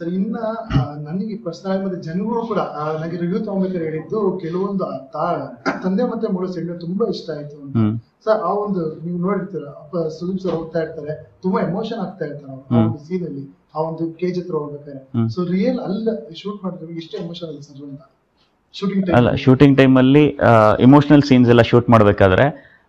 Sir ಇನ್ನ ಆ, ನನಗೆ ಪರ್ಸನಲ್ ಮತ್ತೆ ಜನಗಳು ಕೂಡ ಆ, ನನಗೆ ರಿವ್ಯೂ ತಗೊಂಬೇಕಾದ್ರೆ ಹೇಳಿದ್ದು ಕೆಲವೊಂದು ಆ ತಾ- ತಂದೆ ಮತ್ತೆ ಮಗಳು ಸೆಂಡ್ ತುಂಬಾ ಇಷ್ಟ ಆಯ್ತು ಅಂತ ಹ್ಮ್ ಸರ್ ಆ ಒಂದು ನೀವು ನೋಡಿರ್ತೀರ ಅಪ್ಪ ಸುದೀಪ್ ಸರ್ ಹೋಗ್ತಾ ಇರ್ತಾರೆ ತುಂಬಾ ಎಮೋಷನ್ ಆಗ್ತಾ ಇರ್ತಾರೆ ಅವ್ರು ಆ ಹ್ಮ್. ಒಂದು ಸೀನ್ ಅಲ್ಲಿ ಆ ಒಂದು ಕೇಜ್ ಹತ್ರ ಹೋಗ್ಬೇಕಾದ್ರೆ ಹ್ಮ್. ಸೊ ರಿಯಲ್ ಅಲ್ಲ ಶೂಟ್ ಮಾಡಿದ್ರೆ ಎಷ್ಟು ಎಮೋಷನ್ ಅಲ್ಲ ಸರ್ ಅಂತ ಶೂಟಿಂಗ್ ಅಲ್ಲ ಶೂಟಿಂಗ್ ಟೈಮಲ್ಲಿ ಇಮೋಷನಲ್ ಸೀನ್ಸ್ ಎಲ್ಲ ಶೂಟ್ ಮಾಡಬೇಕಾದ್ರೆ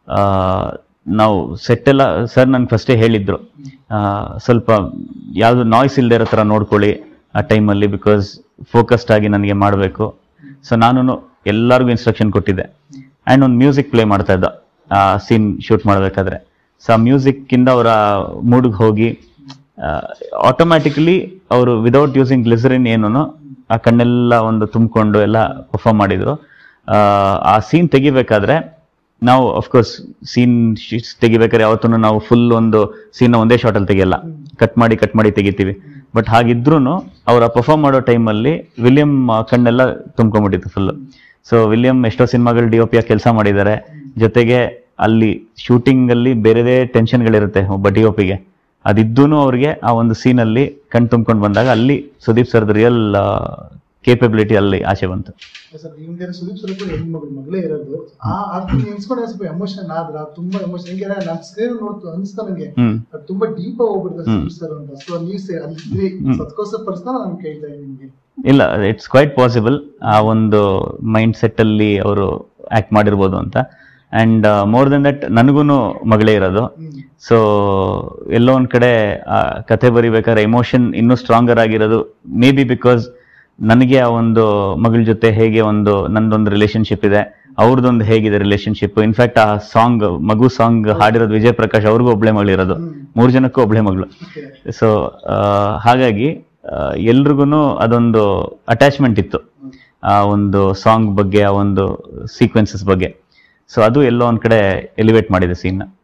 ನಾವು ಸೆಟ್ ಎಲ್ಲ ಸರ್ ನಂಗೆ ಫಸ್ಟೇ ಹೇಳಿದ್ರು ಆ, ಸ್ವಲ್ಪ ಯಾವುದು ನಾಯ್ಸ್ ಇಲ್ಲದೆ ಇರೋ ಥರ ನೋಡ್ಕೊಳ್ಳಿ ಆ ಟೈಮಲ್ಲಿ ಬಿಕಾಸ್ ಫೋಕಸ್ಡ್ ಆಗಿ ನನಗೆ ಮಾಡಬೇಕು ಸೊ ನಾನು ಎಲ್ಲರಿಗೂ ಇನ್ಸ್ಟ್ರಕ್ಷನ್ ಕೊಟ್ಟಿದ್ದೆ ಆ್ಯಂಡ್ ಒಂದು ಮ್ಯೂಸಿಕ್ ಪ್ಲೇ ಮಾಡ್ತಾ ಇದ್ದ ಆ ಸೀನ್ ಶೂಟ್ ಮಾಡಬೇಕಾದ್ರೆ ಸೊ ಆ ಮ್ಯೂಸಿಕ್ಕಿಂದ ಅವರ ಮೂಡ್ಗೆ ಹೋಗಿ ಆಟೋಮ್ಯಾಟಿಕಲಿ ಅವರು ವಿದೌಟ್ ಯೂಸಿಂಗ್ ಗ್ಲಿಸರಿನ್ ಏನೂ ಆ ಕಣ್ಣೆಲ್ಲ ಒಂದು ತುಂಬಿಕೊಂಡು ಎಲ್ಲ ಪರ್ಫಾರ್ಮ್ ಮಾಡಿದ್ರು ಆ, ಆ ಸೀನ್ ತೆಗಿಬೇಕಾದ್ರೆ ನಾವು ಅಫ್ಕೋರ್ಸ್ ಸೀನ್ ತೆಗಿಬೇಕಾದ್ರೆ ಯಾವತ್ತೂ ನಾವು ಫುಲ್ ಒಂದು ಸೀನ್ ಒಂದೇ ಶಾರ್ಟಲ್ಲಿ ತೆಗಿಯಲ್ಲ ಕಟ್ ಮಾಡಿ ಕಟ್ ಮಾಡಿ ತೆಗಿತೀವಿ ಬಟ್ ಹಾಗಿದ್ರೂ ಅವರ ಪರ್ಫಾರ್ಮ್ ಮಾಡೋ ಟೈಮಲ್ಲಿ ವಿಲಿಯಂ ಆ, ಕಣ್ಣೆಲ್ಲ ತುಂಬ್ಕೊಂಡ್ಬಿಟ್ಟಿತ್ತು ಫುಲ್ ಸೊ ವಿಲಿಯಂ ಎಷ್ಟೋ ಸಿನಿಮಾಗಳು ಡಿ ಒ ಪಿ ಕೆಲಸ ಮಾಡಿದ್ದಾರೆ ಜೊತೆಗೆ ಅಲ್ಲಿ ಶೂಟಿಂಗ್ ಅಲ್ಲಿ ಬೇರೆದೇ ಟೆನ್ಷನ್ಗಳಿರುತ್ತೆ ಒಬ್ಬ ಡಿ ಒ ಪಿಗೆ ಅದಿದ್ದೂ ಅವ್ರಿಗೆ ಆ ಒಂದು ಸೀನಲ್ಲಿ ಕಣ್ ತುಂಬ್ಕೊಂಡು ಬಂದಾಗ ಅಲ್ಲಿ ಸುದೀಪ್ ಸರ್ದ ರಿಯಲ್ ಕೇಪಬಿಲಿಟಿ ಅಲ್ಲಿ ಆಚೆ ಬಂತು ಸರ್ ನಿಮ್ಗೆ ಸುದೀಪ್ ಸರ್ ಕೂಡ ಹೆಣ್ಮಗಳು ಮಗಳೇ ಇರೋದು ಆ ಅರ್ಥ ನೆನ್ಸ್ಕೊಂಡ್ರೆ ಸ್ವಲ್ಪ ಎಮೋಷನ್ ಆದ್ರ ತುಂಬಾ ಎಮೋಷನ್ ಹೆಂಗೆ ನಾನು ಸ್ಕ್ರೀನ್ ನೋಡ್ತು ಅನ್ಸ್ತಾ ನಂಗೆ ಹ್ಮ್ ಅದು ತುಂಬಾ ಡೀಪ್ ಆಗಿ ಹೋಗ್ಬಿಡ್ತಾರೆ ಸುದೀಪ್ ಸರ್ ಅಂತ ಸೊ ನೀವು ಸೇ- ಅಲ್ಲಿ ಸತ್ಕೋಸ ಪರ್ಸನಲ್ ನಾನು ಕೇಳ್ತಾ ಇದ್ದೀನಿ ನಿಮ್ಗೆ ಇಲ್ಲ ಇಟ್ಸ್ ಕ್ವೈಟ್ ಪಾಸಿಬಲ್ ಆ ಒಂದು ಮೈಂಡ್ ಸೆಟ್ ಅಲ್ಲಿ ಅವರು ಆಕ್ಟ್ ಮಾಡಿರ್ಬೋದು ಅಂತ ಅಂಡ್ ಮೋರ್ ದೆನ್ ದಟ್ ನನಗೂ ಮಗಳೇ ಇರೋದು ಹ್ಮ್ ಸೊ ಎಲ್ಲೋ ಒಂದ್ ಕಡೆ ಆ ಕಥೆ ಬರಿಬೇಕಾದ್ರೆ ಎಮೋಷನ್ ಇನ್ನೂ ಸ್ಟ್ರಾಂಗರ್ ಆಗಿರೋದು ಮೇ ಬಿ ಬಿಕಾಸ್ ನನಗೆ ಆ ಒಂದು ಮಗಳ ಜೊತೆ ಹೇಗೆ ಒಂದು ನಂದೊಂದು ರಿಲೇಶನ್ಶಿಪ್ ಇದೆ ಅವ್ರದ್ದೊಂದು ಹೇಗಿದೆ ರಿಲೇಶನ್ಶಿಪ್ ಇನ್ಫ್ಯಾಕ್ಟ್ ಆ ಸಾಂಗ್ ಮಗು ಸಾಂಗ್ ಹಾಡಿರೋದು ವಿಜಯ್ ಪ್ರಕಾಶ್ ಅವ್ರಿಗೂ ಒಬ್ಳೆ ಮಗಳಿರೋದು ಮೂರು ಜನಕ್ಕೂ ಒಬ್ಳೆ ಮಗಳು ಓಕೆ ಸೊ ಹಾಗಾಗಿ ಎಲ್ರಿಗೂ ಅದೊಂದು ಅಟ್ಯಾಚ್ಮೆಂಟ್ ಇತ್ತು ಆ ಒಂದು ಸಾಂಗ್ ಬಗ್ಗೆ ಆ ಒಂದು ಸೀಕ್ವೆನ್ಸಸ್ ಬಗ್ಗೆ ಸೊ ಅದು ಎಲ್ಲೋ ಒಂದ್ ಕಡೆ ಎಲಿವೇಟ್ ಮಾಡಿದೆ ಸೀನ್